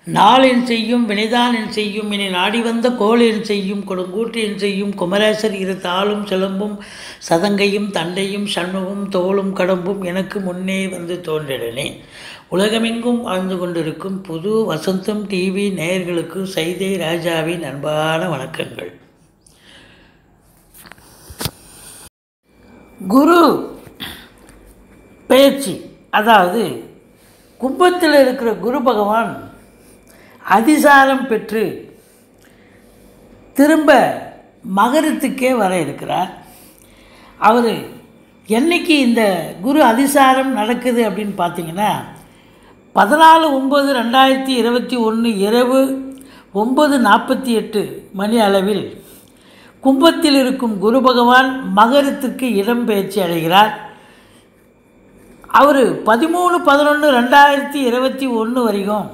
நாளின் செய்யும் வினைதானின் செய்யும் இனி நாடி வந்த கோளின் செய்யும் கொடுங்கூற்றின் செய்யும் குமரேசர் இரு தாளும் சிலம்பும் சதங்கையும் தண்டையும் சண்முகம் தோளும் கடம்பும் எனக்கு முன்னே வந்து தோன்றிடனே உலகமெங்கும் வாழ்ந்து கொண்டிருக்கும் புது வசந்தம் டிவி நேயர்களுக்கு சைதை ராஜாவின் அன்பான வணக்கங்கள் குரு பெயர்ச்சி அதாவது கும்பத்தில் இருக்கிற குரு பகவான் அதிசாரம் பெற்று திரும்ப மகரத்துக்கே வர இருக்கிறார் அவர் என்னைக்கு இந்த குரு அதிசாரம் நடக்குது அப்படின்னு பார்த்தீங்கன்னா பதினாலு ஒம்பது ரெண்டாயிரத்தி இருபத்தி ஒன்று இரவு ஒம்பது நாற்பத்தி எட்டு மணி அளவில் கும்பத்தில் இருக்கும் குரு பகவான் மகரத்துக்கு இடம்பெயர்ச்சி அடைகிறார் அவர் பதிமூணு பதினொன்று ரெண்டாயிரத்தி இருபத்தி ஒன்று வரைக்கும்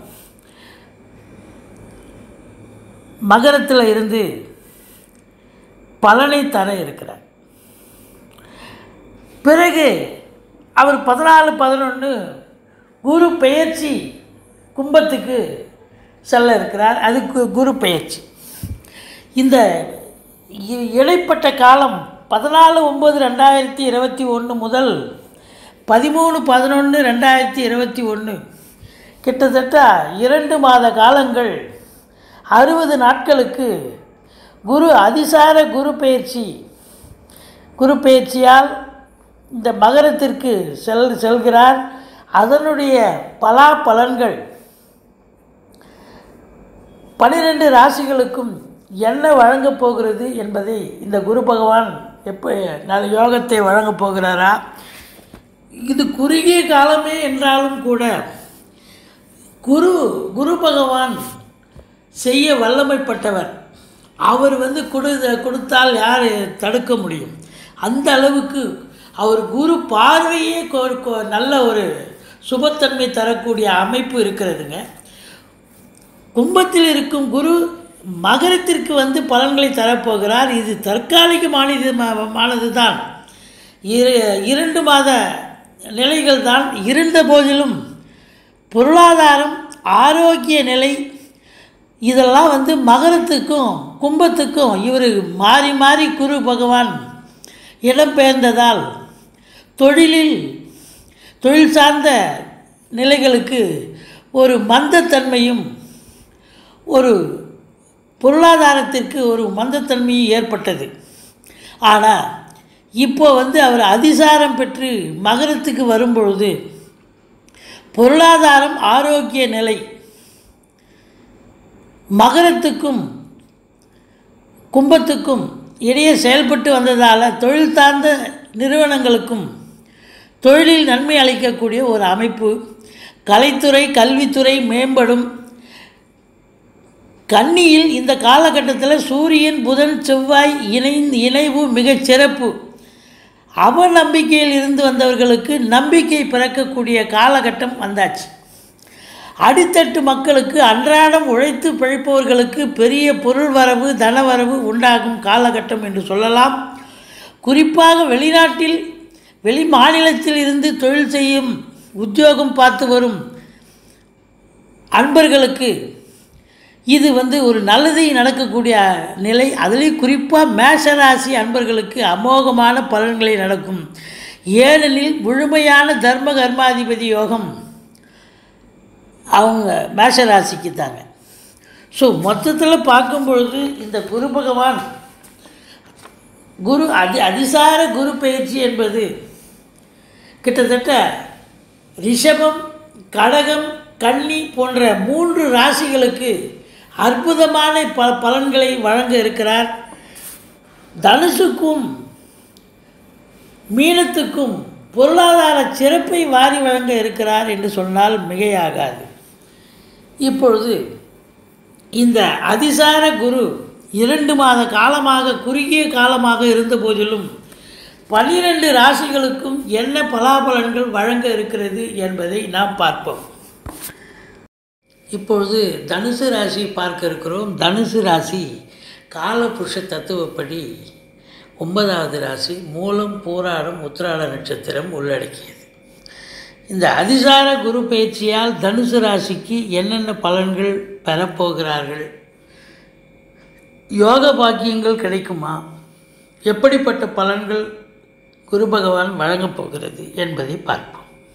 மகரத்தில் இருந்து பலனை தர இருக்கிறார் பிறகு அவர் பதினாலு பதினொன்று குரு பெயர்ச்சி கும்பத்துக்கு செல்ல இருக்கிறார் அதுக்கு குரு பெயர்ச்சி இந்த இ- இடைப்பட்ட காலம் பதினாலு ஒம்பது ரெண்டாயிரத்தி இருபத்தி ஒன்று முதல் பதிமூணு பதினொன்று ரெண்டாயிரத்தி இருபத்தி ஒன்று கிட்டத்தட்ட இரண்டு மாத காலங்கள் அறுபது நாட்களுக்கு குரு அதிசார குரு பெயர்ச்சி குரு பெயர்ச்சியால் இந்த மகரத்திற்கு செல் செல்கிறார் அதனுடைய பலாபலன்கள் பனிரெண்டு ராசிகளுக்கும் என்ன வழங்கப் போகிறது என்பதை இந்த குரு பகவான் எப்போ நல்ல யோகத்தை வழங்கப் போகிறாரா இது குறுகிய காலமே என்றாலும் கூட குரு குரு பகவான் செய்ய வல்லமைப்பட்டவர் அவர் வந்து கொடு கொடுத்தால் யார் தடுக்க முடியும் அந்த அளவுக்கு அவர் குரு பார்வையே கொ- கொ- நல்ல ஒரு சுபத்தன்மை தரக்கூடிய அமைப்பு இருக்கிறதுங்க கும்பத்தில் இருக்கும் குரு மகரத்திற்கு வந்து பலன்களை தரப்போகிறார் இது தற்காலிகமானது மானது தான் இரு இரண்டு மாத நிலைகள் தான் இருந்த போதிலும் பொருளாதாரம் ஆரோக்கிய நிலை இதெல்லாம் வந்து மகரத்துக்கும் கும்பத்துக்கும் இவர் மாறி மாறி குரு பகவான் இடம்பெயர்ந்ததால் தொழிலில் தொழில் சார்ந்த நிலைகளுக்கு ஒரு மந்தத்தன்மையும் ஒரு பொருளாதாரத்திற்கு ஒரு மந்தத்தன்மையும் ஏற்பட்டது ஆனால் இப்போ வந்து அவர் அதிசாரம் பெற்று மகரத்துக்கு வரும்பொழுது பொருளாதாரம் ஆரோக்கிய நிலை மகரத்துக்கும் கும்பத்துக்கும் இடையே செயல்பட்டு வந்ததால் தொழில் சார்ந்த நிறுவனங்களுக்கும் தொழிலில் நன்மை அளிக்கக்கூடிய ஒரு அமைப்பு கலைத்துறை கல்வித்துறை மேம்படும் கன்னியில் இந்த காலகட்டத்தில் சூரியன் புதன் செவ்வாய் இணைந்து இணைவு மிகச் சிறப்பு அவநம்பிக்கையில் இருந்து வந்தவர்களுக்கு நம்பிக்கை பிறக்கக்கூடிய காலகட்டம் வந்தாச்சு அடித்தட்டு மக்களுக்கு அன்றாடம் உழைத்து பிழைப்பவர்களுக்கு பெரிய பொருள் வரவு தனவரவு உண்டாகும் காலகட்டம் என்று சொல்லலாம் குறிப்பாக வெளிநாட்டில் வெளி மாநிலத்தில் இருந்து தொழில் செய்யும் உத்தியோகம் பார்த்து வரும் அன்பர்களுக்கு இது வந்து ஒரு நல்லதை நடக்கக்கூடிய நிலை அதுலேயும் குறிப்பாக மேஷராசி அன்பர்களுக்கு அமோகமான பலன்களை நடக்கும் ஏனெனில் முழுமையான தர்ம கர்மாதிபதி யோகம் அவங்க மேஷராசிக்கு தாங்க ஸோ மொத்தத்தில் பார்க்கும் பொழுது இந்த குரு பகவான் குரு அதி அதிசார குரு பயிற்சி என்பது கிட்டத்தட்ட ரிஷபம் கடகம் கன்னி போன்ற மூன்று ராசிகளுக்கு அற்புதமான ப பலன்களை வழங்க இருக்கிறார் தனுசுக்கும் மீனத்துக்கும் பொருளாதார சிறப்பை வாரி வழங்க இருக்கிறார் என்று சொன்னால் மிகையாகாது இப்பொழுது இந்த அதிசார குரு இரண்டு மாத காலமாக குறுகிய காலமாக இருந்த போதிலும் பன்னிரண்டு ராசிகளுக்கும் என்ன பலாபலன்கள் வழங்க இருக்கிறது என்பதை நாம் பார்ப்போம் இப்பொழுது தனுசு ராசி பார்க்க இருக்கிறோம் தனுசு ராசி காலபுருஷ தத்துவப்படி ஒன்பதாவது ராசி மூலம் பூராடம் உத்திராட நட்சத்திரம் உள்ளடக்கியது இந்த அதிசார குரு பயிற்சியால் தனுசு ராசிக்கு என்னென்ன பலன்கள் பெறப்போகிறார்கள் யோக பாக்கியங்கள் கிடைக்குமா எப்படிப்பட்ட பலன்கள் குரு பகவான் வழங்கப் போகிறது என்பதை பார்ப்போம்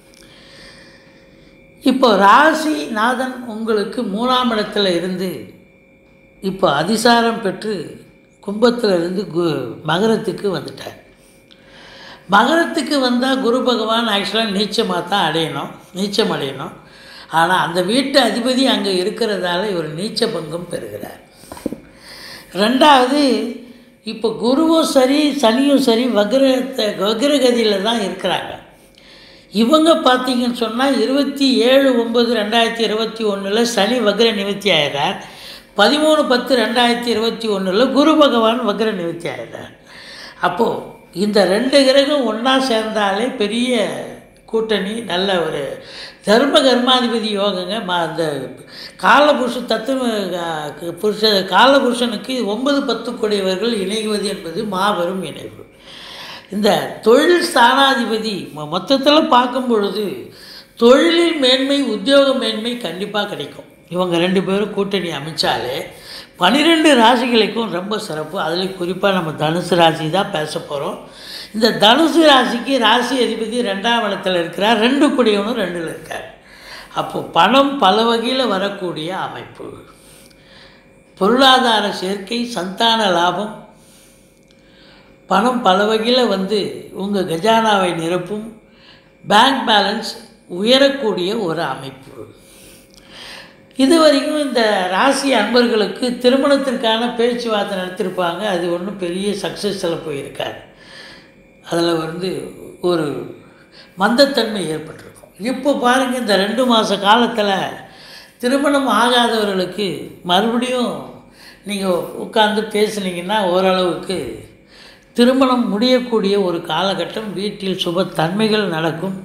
இப்போ ராசி நாதன் உங்களுக்கு மூணாம் இடத்துல இருந்து இப்போ அதிசாரம் பெற்று கும்பத்தில் இருந்து கு மகரத்துக்கு வந்துட்டார் மகரத்துக்கு வந்தால் குரு பகவான் ஆக்சுவலாக நீச்சமாக தான் அடையணும் நீச்சம் அடையணும் ஆனால் அந்த வீட்டு அதிபதி அங்கே இருக்கிறதால இவர் நீச்ச பங்கம் பெறுகிறார் ரெண்டாவது இப்போ குருவும் சரி சனியும் சரி வக்ரத்தை வக்ரகதியில் தான் இருக்கிறாங்க இவங்க பார்த்தீங்கன்னு சொன்னால் இருபத்தி ஏழு ஒம்பது ரெண்டாயிரத்தி இருபத்தி ஒன்றில் சனி வக்ர நிவர்த்தி ஆகிறார் பதிமூணு பத்து ரெண்டாயிரத்தி இருபத்தி ஒன்றில் குரு பகவான் வக்ர நிவர்த்தி ஆகிறார் அப்போது இந்த ரெண்டு கிரகம் ஒன்றா சேர்ந்தாலே பெரிய கூட்டணி நல்ல ஒரு தர்ம கர்மாதிபதி யோகங்க ம அந்த காலபுருஷ தத்துவ அஹ், புருஷ காலபுருஷனுக்கு ஒன்பது பத்து கொடியவர்கள் இணைவது என்பது மாபெரும் இணைவு இந்த தொழில் ஸ்தானாதிபதி மொத்தத்தில் பார்க்கும் பொழுது தொழிலில் மேன்மை உத்தியோக மேன்மை கண்டிப்பாக கிடைக்கும் இவங்க ரெண்டு பேரும் கூட்டணி அமைச்சாலே பன்னிரெண்டு ராசிகளுக்கும் ரொம்ப சிறப்பு அதில் குறிப்பாக நம்ம தனுசு ராசி தான் பேச போகிறோம் இந்த தனுசு ராசிக்கு ராசி அதிபதி ரெண்டாம் இடத்துல இருக்கிறார் ரெண்டு குடியவனும் ரெண்டில் இருக்கார் அப்போது பணம் பல வகையில் வரக்கூடிய அமைப்பு பொருளாதார சேர்க்கை சந்தான லாபம் பணம் பல வகையில் வந்து உங்கள் கஜானாவை நிரப்பும் பேங்க் பேலன்ஸ் உயரக்கூடிய ஒரு அமைப்பு இது வரைக்கும் இந்த ராசி அன்பர்களுக்கு திருமணத்திற்கான பேச்சுவார்த்தை நடத்திருப்பாங்க அது ஒன்றும் பெரிய சக்ஸஸில் போயிருக்காது அதில் வந்து ஒரு மந்தத்தன்மை ஏற்பட்டிருக்கும் இப்போ பாருங்கள் இந்த ரெண்டு மாத காலத்தில் திருமணம் ஆகாதவர்களுக்கு மறுபடியும் நீங்கள் உட்கார்ந்து பேசுனீங்கன்னா ஓரளவுக்கு திருமணம் முடியக்கூடிய ஒரு காலகட்டம் வீட்டில் சுபத்தன்மைகள் நடக்கும்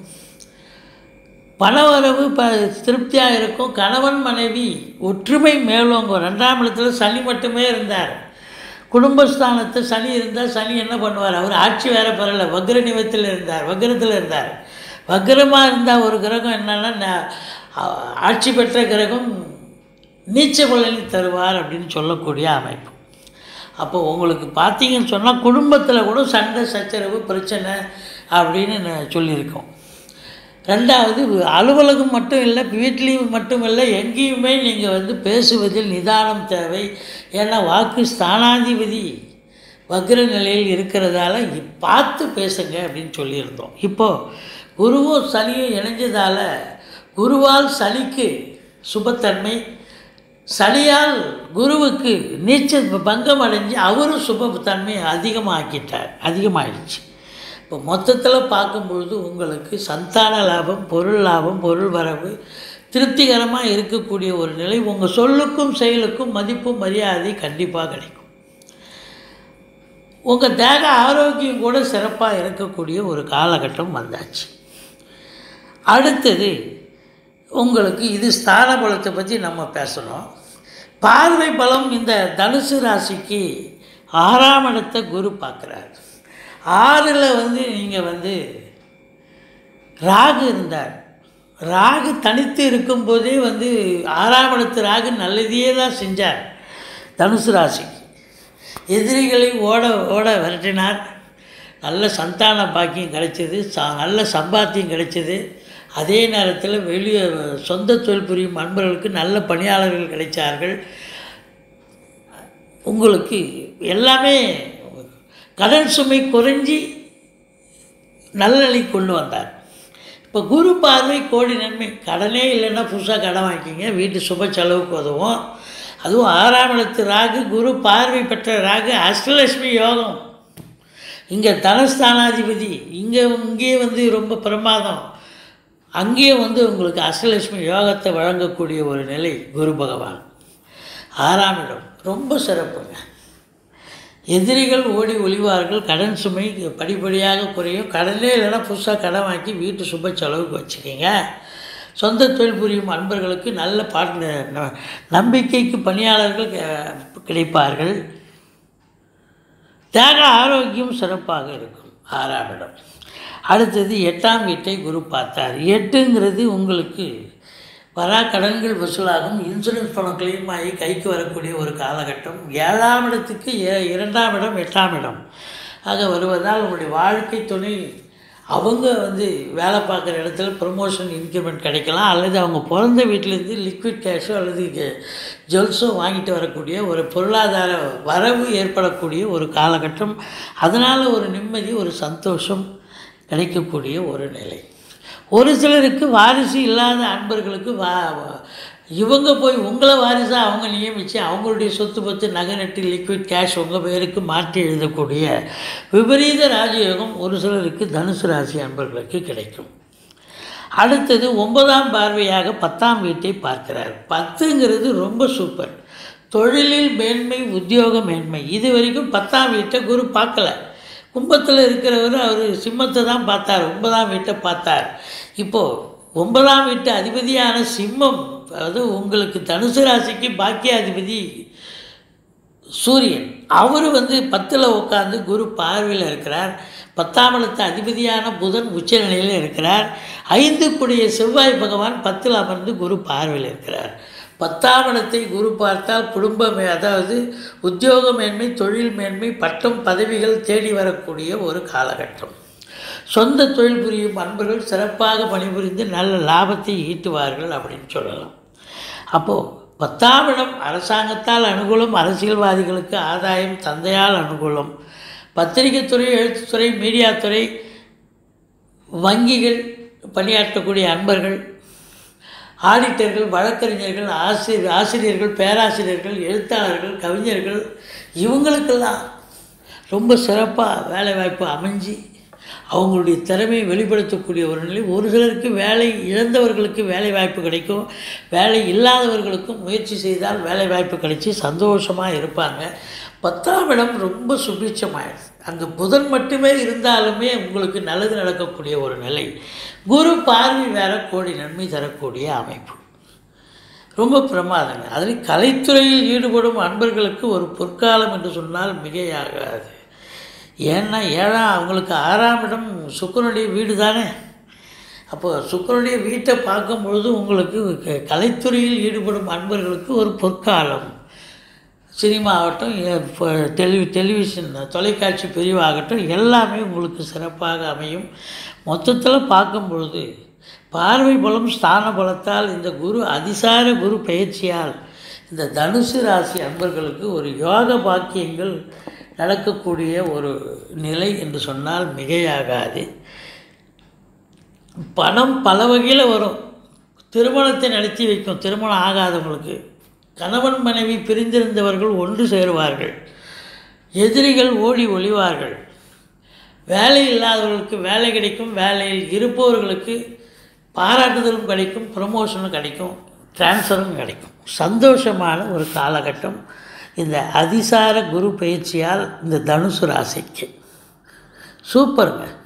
பணவரவு ப திருப்தியாக இருக்கும் கணவன் மனைவி ஒற்றுமை மேலோங்கும் ரெண்டாம் இடத்துல சனி மட்டுமே இருந்தார் குடும்பஸ்தானத்தை சனி இருந்தால் சனி என்ன பண்ணுவார் அவர் ஆட்சி வேற பெறல வக்ர நிவத்தில் இருந்தார் வக்ரத்தில் இருந்தார் வக்ரமாக இருந்தால் ஒரு கிரகம் என்னன்னா ந- ஆ- ஆட்சி பெற்ற கிரகம் நீச்ச பலனை தருவார் அப்படின்னு சொல்லக்கூடிய அமைப்பு அப்போ உங்களுக்கு பார்த்தீங்கன்னு சொன்னால் குடும்பத்தில் கூட சண்டை சச்சரவு பிரச்சனை அப்படின்னு நான் சொல்லியிருக்கோம் ரெண்டாவது அலுவலகம் மட்டும் இல்லை வீட்லேயும் மட்டும் இல்லை எங்கேயுமே நீங்கள் வந்து பேசுவதில் நிதானம் தேவை ஏன்னா வாக்கு ஸ்தானாதிபதி வக்ர நிலையில் இருக்கிறதால இ- பார்த்து பேசுங்க அப்படின்னு சொல்லியிருந்தோம் இப்போது குருவும் சனியும் இணைஞ்சதால் குருவால் சனிக்கு சுபத்தன்மை சனியால் குருவுக்கு நீச்சல் பங்கம் அடைஞ்சு அவரும் சுபத்தன்மை அதிகமாக்கிட்டார் அதிகமாகிடுச்சு இப்போ மொத்தத்தில் பார்க்கும் பொழுது உங்களுக்கு சந்தான லாபம் பொருள் லாபம் பொருள் வரவு திருப்திகரமாக இருக்கக்கூடிய ஒரு நிலை உங்கள் சொல்லுக்கும் செயலுக்கும் மதிப்பு மரியாதை கண்டிப்பாக கிடைக்கும் உங்கள் தேக ஆரோக்கியம் கூட சிறப்பாக இருக்கக்கூடிய ஒரு காலகட்டம் வந்தாச்சு அடுத்தது உங்களுக்கு இது ஸ்தான பலத்தை பற்றி நம்ம பேசணும் பார்வை பலம் இந்த தனுசு ராசிக்கு ஆறாம் இடத்தை குரு பார்க்குறார் ஆறில் வந்து நீங்கள் வந்து ராகு இருந்தார் ராகு தனித்து இருக்கும்போதே வந்து ஆறாம் இடத்து ராகு நல்லதையே தான் செஞ்சார் தனுசு ராசிக்கு எதிரிகளை ஓட ஓட விரட்டினார் நல்ல சந்தான பாக்கியம் கிடைச்சது ச நல்ல சம்பாத்தியம் கிடைச்சது அதே நேரத்தில் வெளியே சொந்த தொழில் புரியும் அன்பர்களுக்கு நல்ல பணியாளர்கள் கிடைச்சார்கள் உங்களுக்கு எல்லாமே கடன் சுமை குறைஞ்சி நல்லநிலை கொண்டு வந்தார் இப்போ குரு பார்வை கோடி நன்மை கடனே இல்லைன்னா புதுசாக கடன் வாங்கிக்கிங்க வீட்டு சுப செலவுக்கு உதவும் அதுவும் ஆறாம் இடத்து ராகு குரு பார்வை பெற்ற ராகு அஷ்டலட்சுமி யோகம் இங்கே தனஸ்தானாதிபதி இங்கே இங்கேயே வந்து ரொம்ப பிரமாதம் அங்கேயே வந்து உங்களுக்கு அஷ்டலட்சுமி யோகத்தை வழங்கக்கூடிய ஒரு நிலை குரு பகவான் ஆறாம் இடம் ரொம்ப சிறப்புங்க எதிரிகள் ஓடி ஒளிவார்கள் கடன் சுமை படிப்படியாக குறையும் கடனே இல்லைன்னா புதுசாக கடன் வாங்கி வீட்டு சுப செலவுக்கு வச்சுக்கிங்க சொந்த தொழில் புரியும் அன்பர்களுக்கு நல்ல பாட்டு ந- நம்பிக்கைக்கு பணியாளர்கள் கி- கிடைப்பார்கள் தேக ஆரோக்கியம் சிறப்பாக இருக்கும் ஆறாம் இடம் அடுத்தது எட்டாம் வீட்டை குரு பார்த்தார் எட்டுங்கிறது உங்களுக்கு வரா கடன்கள் வசூலாகும் இன்சூரன்ஸ் பணம் கிளைம் ஆகி கைக்கு வரக்கூடிய ஒரு காலகட்டம் ஏழாம் இடத்துக்கு ஏ- இரண்டாம் இடம் எட்டாம் இடம் ஆக வருவதால் உங்களுடைய வாழ்க்கை துணை அவங்க வந்து வேலை பார்க்குற இடத்துல ப்ரமோஷன் இன்க்ரிமெண்ட் கிடைக்கலாம் அல்லது அவங்க பிறந்த வீட்டிலேருந்து லிக்விட் கேஷோ அல்லது ஜுவல்ஸோ வாங்கிட்டு வரக்கூடிய ஒரு பொருளாதார வரவு ஏற்படக்கூடிய ஒரு காலகட்டம் அதனால் ஒரு நிம்மதி ஒரு சந்தோஷம் கிடைக்கக்கூடிய ஒரு நிலை ஒரு சிலருக்கு வாரிசு இல்லாத அன்பர்களுக்கு வா வா- இவங்க போய் உங்களை வாரிசாக அவங்க நியமித்து அவங்களுடைய சொத்து பத்து நகை நட்டு லிக்விட் கேஷ் உங்கள் பேருக்கு மாற்றி எழுதக்கூடிய விபரீத ராஜயோகம் ஒரு சிலருக்கு தனுசு ராசி அன்பர்களுக்கு கிடைக்கும் அடுத்தது ஒன்பதாம் பார்வையாக பத்தாம் வீட்டை பார்க்கிறார் பத்துங்கிறது ரொம்ப சூப்பர் தொழிலில் மேன்மை உத்தியோக மேன்மை இது வரைக்கும் பத்தாம் வீட்டை குரு பார்க்கல கும்பத்தில் இருக்கிறவர் அவர் சிம்மத்தை தான் பார்த்தார் ஒன்பதாம் வீட்டை பார்த்தார் இப்போது ஒன்பதாம் வீட்டு அதிபதியான சிம்மம் அதாவது உங்களுக்கு தனுசு ராசிக்கு பாக்கியாதிபதி சூரியன் அவர் வந்து பத்தில் உட்காந்து குரு பார்வையில் இருக்கிறார் பத்தாம் இடத்து அதிபதியான புதன் உச்ச நிலையில் இருக்கிறார் ஐந்து கூடிய செவ்வாய் பகவான் பத்தில் அமர்ந்து குரு பார்வையில் இருக்கிறார் பத்தாம் இடத்தை குரு பார்த்தால் குடும்ப மே- அதாவது உத்தியோக மேன்மை தொழில் மேன்மை பட்டம் பதவிகள் தேடி வரக்கூடிய ஒரு காலகட்டம் சொந்த தொழில் புரியும் அன்பர்கள் சிறப்பாக பணிபுரிந்து நல்ல லாபத்தை ஈட்டுவார்கள் அப்படின்னு சொல்லலாம் அப்போது பத்தாம் இடம் அரசாங்கத்தால் அனுகூலம் அரசியல்வாதிகளுக்கு ஆதாயம் தந்தையால் அனுகூலம் பத்திரிகைத்துறை எழுத்துத்துறை மீடியாத்துறை வங்கிகள் பணியாற்றக்கூடிய அன்பர்கள் ஆடிட்டர்கள் வழக்கறிஞர்கள் ஆசிரியர் ஆசிரியர்கள் பேராசிரியர்கள் எழுத்தாளர்கள் கவிஞர்கள் இவங்களுக்கெல்லாம் ரொம்ப சிறப்பாக வேலைவாய்ப்பு அமைஞ்சு அவங்களுடைய திறமையை வெளிப்படுத்தக்கூடிய ஒரு நிலை ஒரு சிலருக்கு வேலை இழந்தவர்களுக்கு வேலை வாய்ப்பு கிடைக்கும் வேலை இல்லாதவர்களுக்கும் முயற்சி செய்தால் வேலை வாய்ப்பு கிடைச்சி சந்தோஷமாக இருப்பாங்க பத்தாம் இடம் ரொம்ப சுபிட்சமாயிடுது அங்கே புதன் மட்டுமே இருந்தாலுமே உங்களுக்கு நல்லது நடக்கக்கூடிய ஒரு நிலை குரு பார்வை வேற கோடி நன்மை தரக்கூடிய அமைப்பு ரொம்ப பிரமாதங்க அதில் கலைத்துறையில் ஈடுபடும் அன்பர்களுக்கு ஒரு பொற்காலம் என்று சொன்னால் மிகையாகாது ஏன்னா ஏழாம் அவங்களுக்கு ஆறாம் இடம் சுக்கரனுடைய வீடு தானே அப்போ சுக்கரனுடைய வீட்டை பார்க்கும் பொழுது உங்களுக்கு க- கலைத்துறையில் ஈடுபடும் அன்பர்களுக்கு ஒரு பொற்காலம் சினிமா ஆகட்டும் எ- இப்போ டெலிவி டெலிவிஷன் தொலைக்காட்சி பிரிவாகட்டும் எல்லாமே உங்களுக்கு சிறப்பாக அமையும் மொத்தத்தில் பார்க்கும் பொழுது பார்வை பலம் ஸ்தான பலத்தால் இந்த குரு அதிசார குரு பயிற்சியால் இந்த தனுசு ராசி அன்பர்களுக்கு ஒரு யோக பாக்கியங்கள் நடக்கக்கூடிய ஒரு நிலை என்று சொன்னால் மிகையாகாது பணம் பல வகையில் வரும் திருமணத்தை நடத்தி வைக்கும் திருமணம் ஆகாதவங்களுக்கு கணவன் மனைவி பிரிந்திருந்தவர்கள் ஒன்று சேருவார்கள் எதிரிகள் ஓடி ஒளிவார்கள் வேலை இல்லாதவர்களுக்கு வேலை கிடைக்கும் வேலையில் இருப்பவர்களுக்கு பாராட்டுதலும் கிடைக்கும் ப்ரமோஷனும் கிடைக்கும் ட்ரான்ஸ்ஃபரும் கிடைக்கும் சந்தோஷமான ஒரு காலகட்டம் இந்த அதிசார குரு பயிற்சியால் இந்த தனுசு ராசிக்கு சூப்பருங்க